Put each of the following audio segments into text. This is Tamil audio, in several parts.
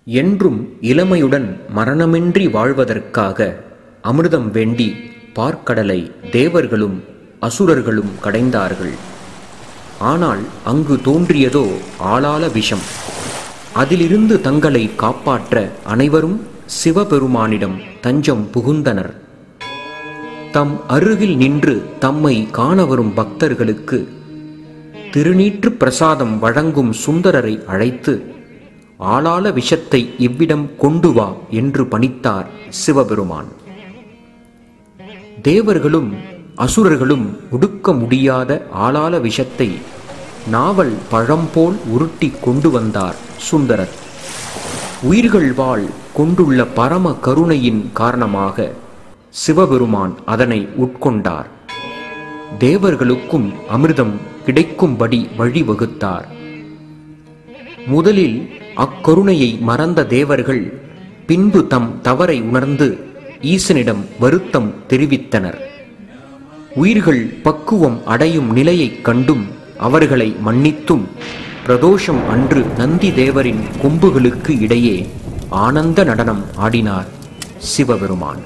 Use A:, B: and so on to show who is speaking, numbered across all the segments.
A: என்றும் இளமையுடன் மரணமின்றி வாழ்வதற்காக அமிர்தம் வேண்டி பார்க்கடலை தேவர்களும் அசுரர்களும் கடைந்தார்கள் ஆனால் அங்கு தோன்றியதோ ஆளாள விஷம் அதிலிருந்து தங்களை காப்பாற்ற அனைவரும் சிவபெருமானிடம் தஞ்சம் புகுந்தனர் தம் அருகில் நின்று தம்மை காண வரும் பக்தர்களுக்கு திருநீற்று பிரசாதம் வழங்கும் சுந்தரரை அழைத்து ஆளாள விஷத்தை இவ்விடம் கொண்டு வா என்று பணித்தார் சிவபெருமான் தேவர்களும் அசுரர்களும் ஒடுக்க முடியாத ஆளாள விஷத்தை நாவல் பழம்போல் உருட்டி கொண்டு வந்தார் சுந்தரர் உயிர்கள் வாழ் கொண்டுள்ள பரம கருணையின் காரணமாக சிவபெருமான் அதனை உட்கொண்டார் தேவர்களுக்கும் அமிர்தம் கிடைக்கும்படி வழிவகுத்தார் முதலில் அக்கருணையை மறந்த தேவர்கள் பின்பு தம் தவறை உணர்ந்து ஈசனிடம் வருத்தம் தெரிவித்தனர் உயிர்கள் பக்குவம் அடையும் நிலையைக் கண்டும் அவர்களை மன்னித்தும் பிரதோஷம் அன்று நந்தி தேவரின் கொம்புகளுக்கு இடையே ஆனந்த நடனம் ஆடினார் சிவபெருமான்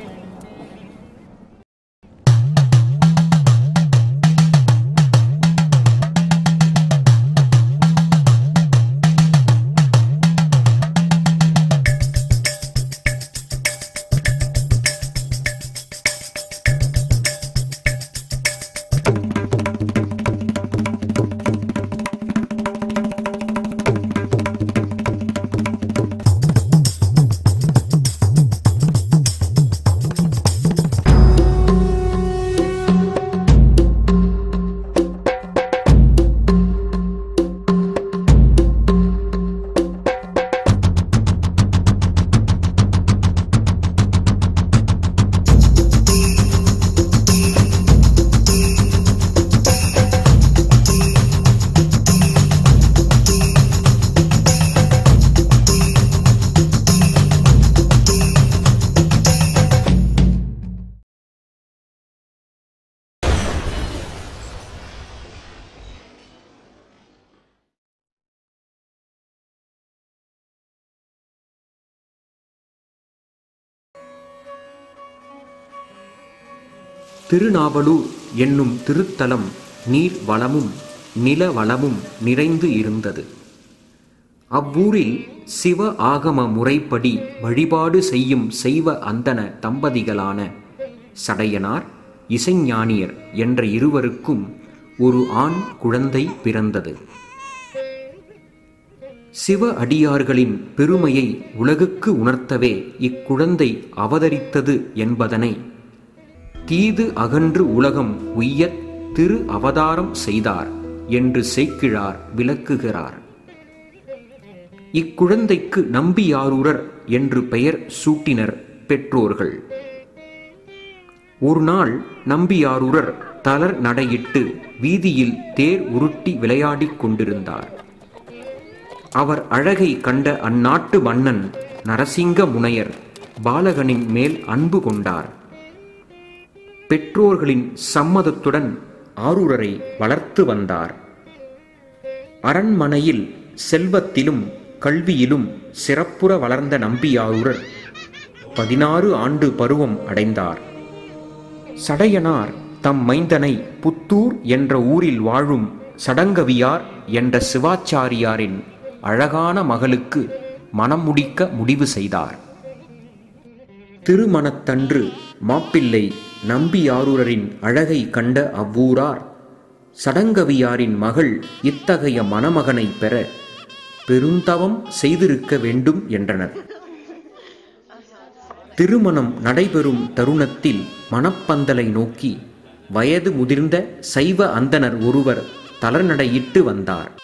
A: திருநாவலூர் என்னும் திருத்தலம் நீர் வளமும் நில வளமும் நிறைந்து இருந்தது அவ்வூரில் சிவ ஆகம முறைப்படி வழிபாடு செய்யும் செய்வ அந்தன தம்பதிகளான சடையனார் இசைஞானியர் என்ற இருவருக்கும் ஒரு ஆண் குழந்தை பிறந்தது சிவ அடியார்களின் பெருமையை உலகுக்கு உணர்த்தவே இக்குழந்தை அவதரித்தது என்பதனை தீது அகன்று உலகம் உய்யத் திரு அவதாரம் செய்தார் என்று சேக்கிழார் விளக்குகிறார் இக்குழந்தைக்கு நம்பியாரூரர் என்று பெயர் சூட்டினர் பெற்றோர்கள் ஒரு நாள் நம்பியாரூரர் தளர் நடையிட்டு வீதியில் தேர் உருட்டி விளையாடிக் கொண்டிருந்தார் அவர் அழகை கண்ட அந்நாட்டு மன்னன் நரசிங்க முனையர் பாலகனின் மேல் அன்பு கொண்டார் பெற்றோர்களின் சம்மதத்துடன் ஆரூரரை வளர்த்து வந்தார் அரண்மனையில் செல்வத்திலும் கல்வியிலும் சிறப்புற வளர்ந்த நம்பியாரூரர் பதினாறு ஆண்டு பருவம் அடைந்தார் சடையனார் தம் மைந்தனை புத்தூர் என்ற ஊரில் வாழும் சடங்கவியார் என்ற சிவாச்சாரியாரின் அழகான மகளுக்கு மனம் முடிக்க முடிவு செய்தார் திருமணத்தன்று மாப்பிள்ளை நம்பியாரூரரின் அழகை கண்ட அவ்வூரார் சடங்கவியாரின் மகள் இத்தகைய மணமகனை பெற பெருந்தவம் செய்திருக்க வேண்டும் என்றனர் திருமணம் நடைபெறும் தருணத்தில் மணப்பந்தலை நோக்கி வயது முதிர்ந்த சைவ அந்தணர் ஒருவர் தளர்நடையிட்டு வந்தார்